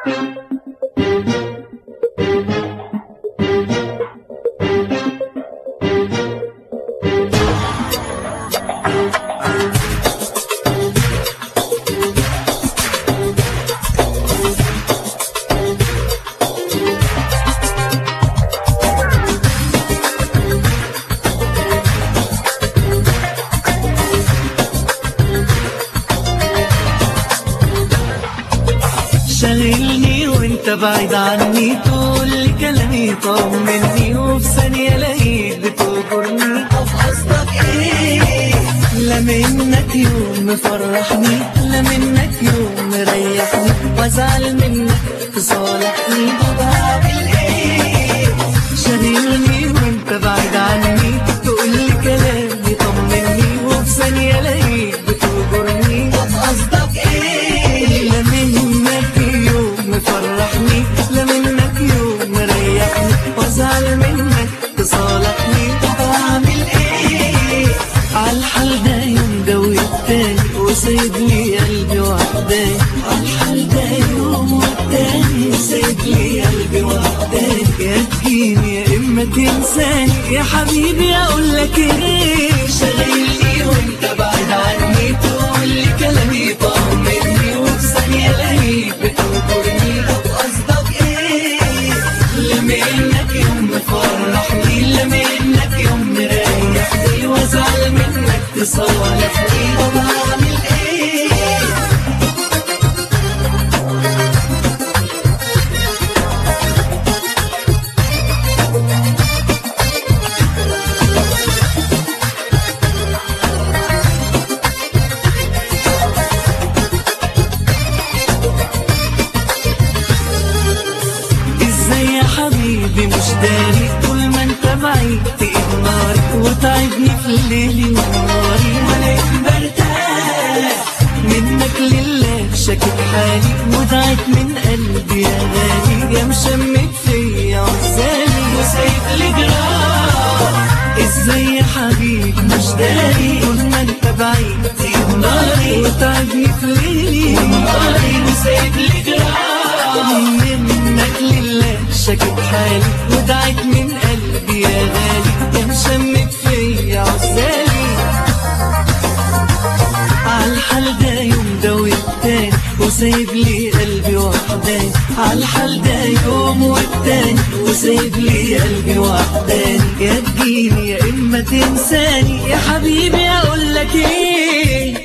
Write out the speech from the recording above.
شاغلني وانت بعيد عني تقول لي كلامي طمني وفي ثانية الاقيك بتوجرني طب قصدك ايه لا منك يوم مفرحني لا منك يوم مريحني وازعل منك تصالحني طب اعمل ايه شاغلني وانت بعيد عني تقول لي كلامي طمني وفي ثانية الاقيك بتوجرني طب قصدك ايه لا منك يوم مفرحني لا منك يوم مريحني وازعل منك تصالحني طب اعمل ايه عالحال ده يوم ده والتاني وسايب لي قلبي وحداني عالحال ده يوم والتاني وسايب لي قلبي وحداني يا تجيني يا اما تنساني يا حبيبي اقول لك ايه شاغلني وانت بعيد عني تقول لي كلامي طمني وفي ثانيه الاقيك بتوترني طب قصدك ايه لا منك يوم مفرحني لا منك يوم مريحني وازعل منك تصالحني طب اعمل ايه ازاي يا حبيبي مش داري طول ما انت بعيد تقيد ناري وتعبني في الليل ونهاري ولا برتاح منك لله شاكك حالي ودعيت من قلبي يا غالي يا مشمت فيا عزالي وسايب لي جراح ازاي يا حبيبي مش داري طول ما انت بعيد تقيد ناري وتعبني في ليلي ونهاري وسايب لي جراح منك لله شاكك حالي ودعيت من قلبي يا غالي يا مشمت فيا عزالي عالحال ده يوم ده والتاني وسايب لي قلبي وحداني عالحال ده يوم والتاني وسايب لي قلبي وحداني يا تجيني يا اما تنساني يا حبيبي اقول لك ايه